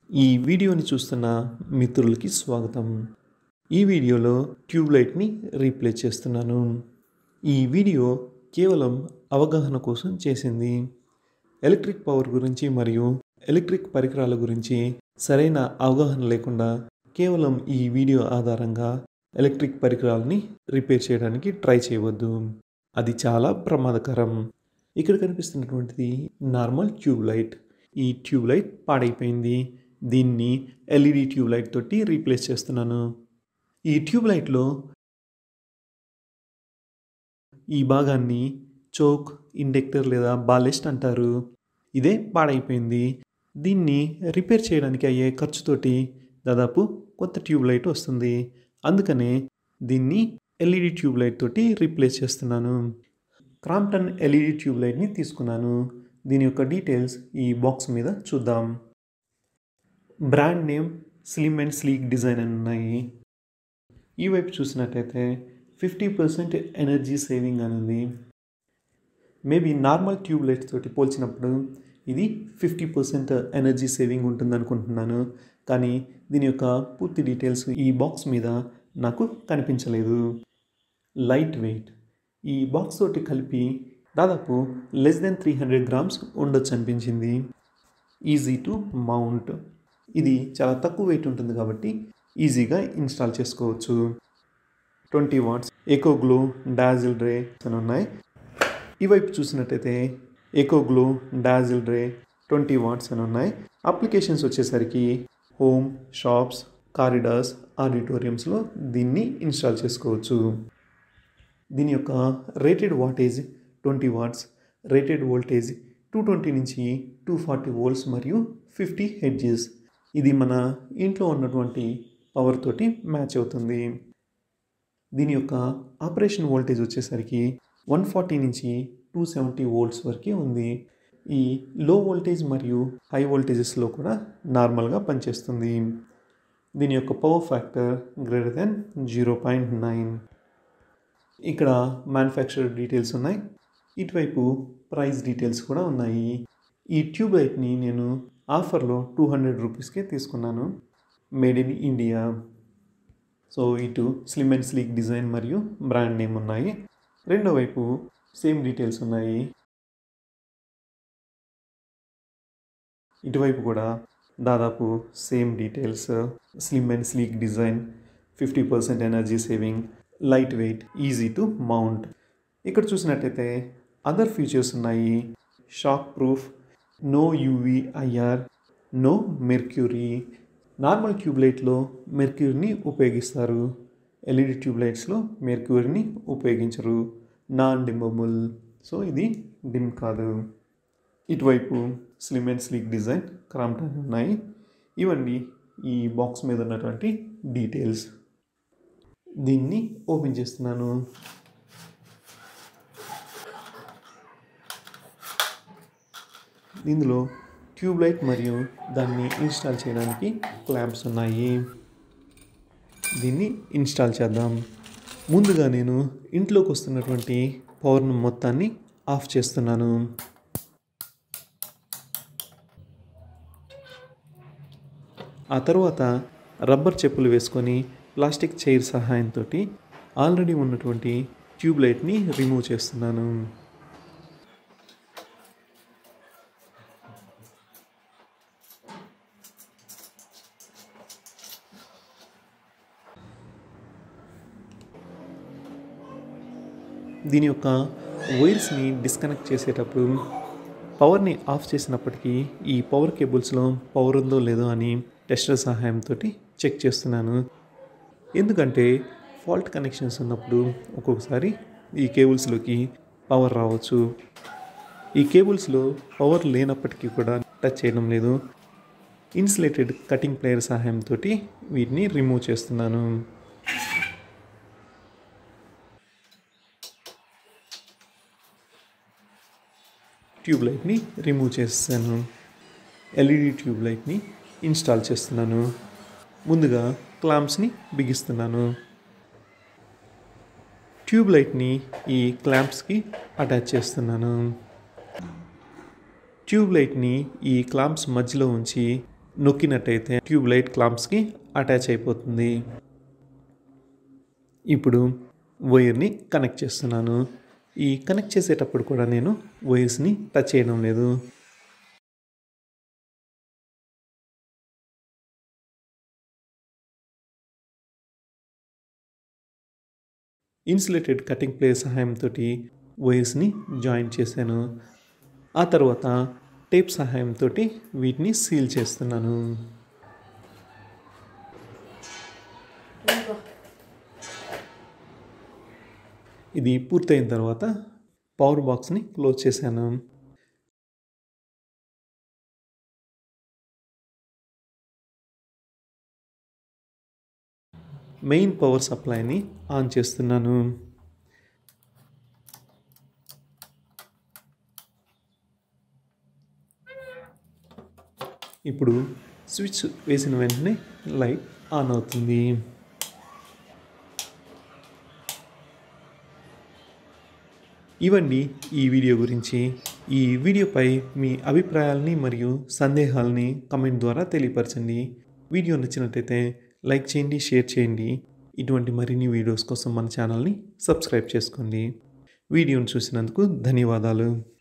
ఈ వీడియోని చూస్తున్న మిత్రులకి స్వాగతం ఈ వీడియోలో ట్యూబ్ లైట్ని రీప్లేస్ చేస్తున్నాను ఈ వీడియో కేవలం అవగాహన కోసం చేసింది ఎలక్ట్రిక్ పవర్ గురించి మరియు ఎలక్ట్రిక్ పరికరాల గురించి సరైన అవగాహన లేకుండా కేవలం ఈ వీడియో ఆధారంగా ఎలక్ట్రిక్ పరికరాలని రిపేర్ చేయడానికి ట్రై చేయవద్దు అది చాలా ప్రమాదకరం ఇక్కడ కనిపిస్తున్నటువంటిది నార్మల్ ట్యూబ్ లైట్ ఈ ట్యూబ్ లైట్ పాడైపోయింది దీన్ని ఎల్ఈడి ట్యూబ్ లైట్ తోటి రీప్లేస్ చేస్తున్నాను ఈ ట్యూబ్ లైట్లో ఈ భాగాన్ని చోక్ ఇండెక్టర్ లేదా బాలెస్ట్ అంటారు ఇదే పాడైపోయింది దీన్ని రిపేర్ చేయడానికి అయ్యే ఖర్చుతోటి దాదాపు కొత్త ట్యూబ్ లైట్ వస్తుంది అందుకనే దీన్ని ఎల్ఈడి ట్యూబ్ లైట్ తోటి రీప్లేస్ చేస్తున్నాను క్రాంప్టన్ ఎల్ఈడి ట్యూబ్ లైట్ని తీసుకున్నాను దీని యొక్క డీటెయిల్స్ ఈ బాక్స్ మీద చూద్దాం brand name slim and sleek design అని ఉన్నాయి ఈ వైపు చూసినట్టయితే ఫిఫ్టీ పర్సెంట్ ఎనర్జీ సేవింగ్ అని ఉంది మేబీ నార్మల్ ట్యూబ్ లైట్స్ తోటి పోల్చినప్పుడు ఇది ఫిఫ్టీ పర్సెంట్ ఎనర్జీ సేవింగ్ ఉంటుంది అనుకుంటున్నాను కానీ దీని యొక్క పూర్తి డీటెయిల్స్ ఈ బాక్స్ మీద నాకు కనిపించలేదు లైట్ వెయిట్ ఈ బాక్స్ తోటి కలిపి దాదాపు less than three hundred grams ఉండొచ్చు అనిపించింది ఈజీ టు మౌంట్ ఇది చాలా తక్కువ వెయిట్ ఉంటుంది కాబట్టి ఈజీగా ఇన్స్టాల్ చేసుకోవచ్చు twenty watts eco glow dazzle ray అని ఉన్నాయి ఈ వైపు చూసినట్టయితే eco glow dazzle ray twenty watts అని ఉన్నాయి అప్లికేషన్స్ వచ్చేసరికి హోమ్ షాప్స్ కారిడార్స్ ఆడిటోరియంస్లో దీన్ని ఇన్స్టాల్ చేసుకోవచ్చు దీని యొక్క rated wattage twenty watts rated voltage two twenty నుంచి టూ ఫార్టీ వోల్ట్స్ మరియు ఫిఫ్టీ హెడ్జెస్ ఇది మన ఇంట్లో ఉన్నటువంటి పవర్ తోటి మ్యాచ్ అవుతుంది దీని యొక్క ఆపరేషన్ వోల్టేజ్ వచ్చేసరికి వన్ ఫార్టీ నుంచి టూ సెవెంటీ వోల్ట్స్ వరకే ఉంది ఈ లో వోల్టేజ్ మరియు హై వోల్టేజెస్లో కూడా నార్మల్గా పనిచేస్తుంది దీని యొక్క power factor greater than zero point nine ఇక్కడ మ్యానుఫ్యాక్చర్ డీటెయిల్స్ ఉన్నాయి ఇటువైపు ప్రైస్ డీటెయిల్స్ కూడా ఉన్నాయి ఈ ట్యూబ్ లైట్ని నేను ఆఫర్లో టూ హండ్రెడ్ రూపీస్కే తీసుకున్నాను మేడ్ ఇన్ ఇండియా సో ఇటు స్లిమ్ అండ్ స్లీక్ డిజైన్ మరియు బ్రాండ్ నేమ్ ఉన్నాయి రెండో వైపు సేమ్ డీటెయిల్స్ ఉన్నాయి ఇటువైపు కూడా దాదాపు same details slim and sleek design fifty percent energy saving light weight easy to mount ఇక్కడ చూసినట్టయితే అదర్ ఫీచర్స్ ఉన్నాయి shock proof no UV IR no mercury normal ట్యూబ్లైట్లో మెర్క్యూరీని ఉపయోగిస్తారు ఎల్ఈడి ట్యూబ్లైట్స్లో మెర్క్యూరీని ఉపయోగించరు నాన్ డిమ్మబుల్ సో ఇది డిమ్ కాదు ఇటువైపు slim and sleek design Crompton ఉన్నాయి ఇవన్నీ ఈ బాక్స్ మీద ఉన్నటువంటి డీటెయిల్స్ దీన్ని ఓపెన్ చేస్తున్నాను ఇందులో ట్యూబ్ లైట్ మరియు దాన్ని ఇన్స్టాల్ చేయడానికి క్లాంప్స్ ఉన్నాయి దీన్ని ఇన్స్టాల్ చేద్దాం ముందుగా నేను ఇంట్లోకి వస్తున్నటువంటి పవర్ను మొత్తాన్ని ఆఫ్ చేస్తున్నాను ఆ తర్వాత రబ్బర్ చెప్పులు వేసుకొని ప్లాస్టిక్ చైర్ సహాయంతో ఆల్రెడీ ఉన్నటువంటి ట్యూబ్ లైట్ని రిమూవ్ చేస్తున్నాను దీని యొక్క వైర్స్ని డిస్కనెక్ట్ చేసేటప్పుడు పవర్ని ఆఫ్ చేసినప్పటికీ ఈ పవర్ కేబుల్స్లో పవర్ ఉందో లేదో అని టెస్టర్ సహాయంతో చెక్ చేస్తున్నాను ఎందుకంటే ఫాల్ట్ కనెక్షన్స్ ఉన్నప్పుడు ఒక్కొక్కసారి ఈ కేబుల్స్లోకి పవర్ రావచ్చు ఈ కేబుల్స్లో పవర్ లేనప్పటికీ కూడా టచ్ చేయడం లేదు ఇన్సులేటెడ్ కటింగ్ ప్లేయర్ సహాయంతో వీటిని రిమూవ్ చేస్తున్నాను ట్యూబ్ లైట్ని రిమూవ్ చేస్తాను ఎల్ఈడి ట్యూబ్ లైట్ని ఇన్స్టాల్ చేస్తున్నాను ముందుగా క్లాంప్స్ని బిగిస్తున్నాను ట్యూబ్ లైట్ని ఈ క్లాంప్స్కి అటాచ్ చేస్తున్నాను ట్యూబ్ లైట్ని ఈ క్లాంప్స్ మధ్యలో ఉంచి నొక్కినట్టయితే ట్యూబ్ లైట్ క్లాంప్స్కి అటాచ్ అయిపోతుంది ఇప్పుడు వైర్ని కనెక్ట్ చేస్తున్నాను ఈ కనెక్ట్ చేసేటప్పుడు కూడా నేను వైర్స్ని టచ్ చేయడం లేదు ఇన్సులేటెడ్ కటింగ్ ప్లేస్ సహాయంతో వైర్స్ని జాయిన్ చేశాను ఆ తర్వాత టేప్ సహాయంతో వీటిని సీల్ చేస్తున్నాను ఇది పూర్తయిన తర్వాత పవర్ బాక్స్ని క్లోజ్ చేశాను మెయిన్ పవర్ సప్లైని ఆన్ చేస్తున్నాను ఇప్పుడు స్విచ్ వేసిన వెంటనే లైట్ ఆన్ అవుతుంది ఇవండి ఈ వీడియో గురించి ఈ వీడియోపై మీ అభిప్రాయాల్ని మరియు సందేహాలని కమెంట్ ద్వారా తెలియపరచండి వీడియో నచ్చినట్టయితే లైక్ చేయండి షేర్ చేయండి ఇటువంటి మరిన్ని వీడియోస్ కోసం మన ఛానల్ని సబ్స్క్రైబ్ చేసుకోండి వీడియోను చూసినందుకు ధన్యవాదాలు